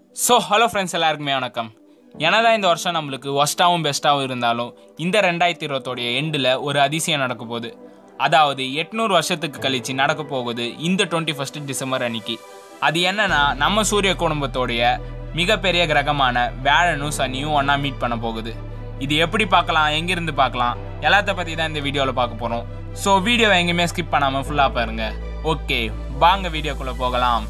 so hello friends எல்லாருக்குமே வணக்கம் என்னதான் இந்த வருஷம் நம்மளுக்கு ஒஸ்ட்டாகவும் பெஸ்ட்டாகவும் இருந்தாலும் இந்த ரெண்டாயிரத்தி இருபத்தோடைய எண்டில் ஒரு அதிசயம் நடக்க போகுது அதாவது எட்நூறு வருஷத்துக்கு கழிச்சு நடக்க போகுது இந்த டுவெண்ட்டி ஃபஸ்ட்டு டிசம்பர் அன்னைக்கு அது என்னன்னா நம்ம சூரிய குடும்பத்தோடைய மிகப்பெரிய கிரகமான வேழனும் சனியும் ஒன்றா மீட் பண்ண போகுது இது எப்படி பார்க்கலாம் எங்கிருந்து பார்க்கலாம் எல்லாத்த பற்றி தான் இந்த வீடியோவில் பார்க்க போகிறோம் ஸோ வீடியோவை எங்கேயுமே ஸ்கிப் பண்ணாமல் ஃபுல்லாக பாருங்க ஓகே வாங்க வீடியோக்குள்ளே போகலாம்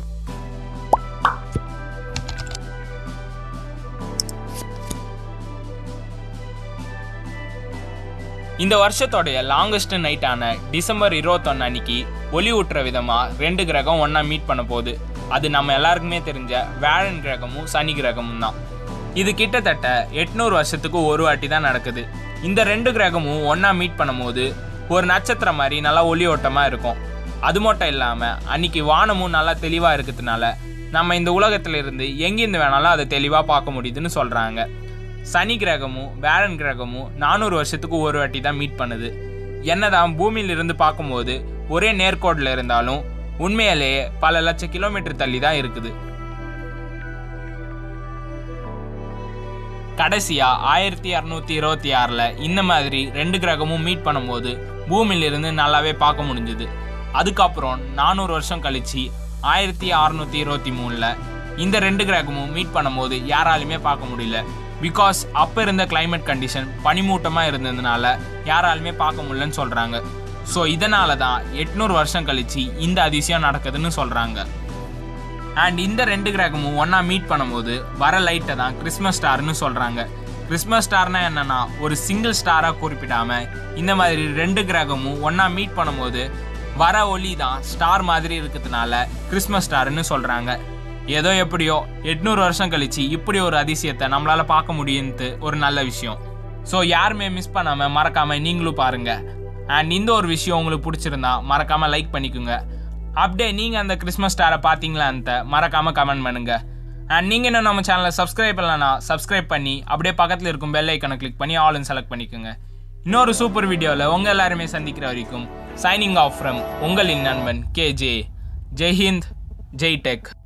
இந்த வருஷத்தோடைய லாங்கஸ்ட் நைட்டான டிசம்பர் இருபத்தொன்னு அன்னைக்கு ஒளி ஊட்டுற விதமா ரெண்டு கிரகம் ஒண்ணா மீட் பண்ண போகுது அது நம்ம எல்லாருக்குமே தெரிஞ்ச வேழன் கிரகமும் சனி கிரகமும் தான் இது கிட்டத்தட்ட எட்நூறு வருஷத்துக்கு ஒரு வாட்டி தான் நடக்குது இந்த ரெண்டு கிரகமும் ஒண்ணா மீட் பண்ணும்போது ஒரு நட்சத்திரம் மாதிரி நல்லா ஒளி ஓட்டமா இருக்கும் அது மட்டும் இல்லாம அன்னைக்கு வானமும் நல்லா தெளிவா இருக்கிறதுனால நம்ம இந்த உலகத்துல இருந்து எங்கிருந்து வேணாலும் அதை தெளிவா பார்க்க முடியுதுன்னு சொல்றாங்க சனி கிரகமும் வேரன் கிரகமும் நானூறு வருஷத்துக்கு ஒரு வாட்டி தான் மீட் பண்ணுது என்னதான் பூமியில இருந்து பார்க்கும்போது ஒரே நேர்கோட்டில் இருந்தாலும் உண்மையிலேயே பல லட்சம் கிலோமீட்டர் தள்ளி தான் இருக்குது கடைசியா ஆயிரத்தி இரநூத்தி இருபத்தி ஆறுல இந்த மாதிரி ரெண்டு கிரகமும் மீட் பண்ணும்போது பூமியில இருந்து நல்லாவே பார்க்க முடிஞ்சது அதுக்கப்புறம் நானூறு வருஷம் கழிச்சு ஆயிரத்தி அறுநூத்தி இருபத்தி மூணுல இந்த ரெண்டு கிரகமும் மீட் பண்ணும்போது யாராலுமே பார்க்க முடியல பிகாஸ் அப்போ இருந்த கிளைமேட் கண்டிஷன் பனிமூட்டமாக இருந்ததுனால யாராலுமே பார்க்க முடியலன்னு சொல்கிறாங்க ஸோ இதனால தான் எட்நூறு வருஷம் கழிச்சு இந்த அதிசயம் நடக்குதுன்னு சொல்கிறாங்க அண்ட் இந்த ரெண்டு கிரகமும் ஒன்றா மீட் பண்ணும்போது வர லைட்டை தான் கிறிஸ்மஸ் ஸ்டார்னு சொல்கிறாங்க கிறிஸ்மஸ் ஸ்டார்னா என்னன்னா ஒரு சிங்கிள் ஸ்டாராக குறிப்பிடாம இந்த மாதிரி ரெண்டு கிரகமும் ஒன்றா மீட் பண்ணும்போது வர ஒளி தான் ஸ்டார் மாதிரி இருக்கிறதுனால கிறிஸ்மஸ் ஸ்டார்னு சொல்கிறாங்க ஏதோ எப்படியோ எட்நூறு வருஷம் கழிச்சு இப்படி ஒரு அதிசயத்தை நம்மளால பார்க்க முடியும்னு ஒரு நல்ல விஷயம் ஸோ யாருமே மிஸ் பண்ணாம மறக்காம நீங்களும் பாருங்க அண்ட் இந்த ஒரு விஷயம் உங்களுக்கு பிடிச்சிருந்தா மறக்காம லைக் பண்ணிக்கோங்க அப்படியே நீங்க அந்த கிறிஸ்மஸ் ஸ்டாரை பார்த்தீங்களான்ட்டு மறக்காம கமெண்ட் பண்ணுங்க அண்ட் நீங்க இன்னும் நம்ம சேனலை சப்ஸ்கிரைப் பண்ணலனா சப்ஸ்கிரைப் பண்ணி அப்படியே பக்கத்தில் இருக்கும் பெல் ஐக்கனை கிளிக் பண்ணி ஆல்னு செலக்ட் பண்ணிக்கோங்க இன்னொரு சூப்பர் வீடியோவில் உங்க எல்லாருமே சந்திக்கிற வரைக்கும் சைனிங் ஆஃப் ஃப்ரம் உங்களின் நண்பன் K J Jai Hind Jai tech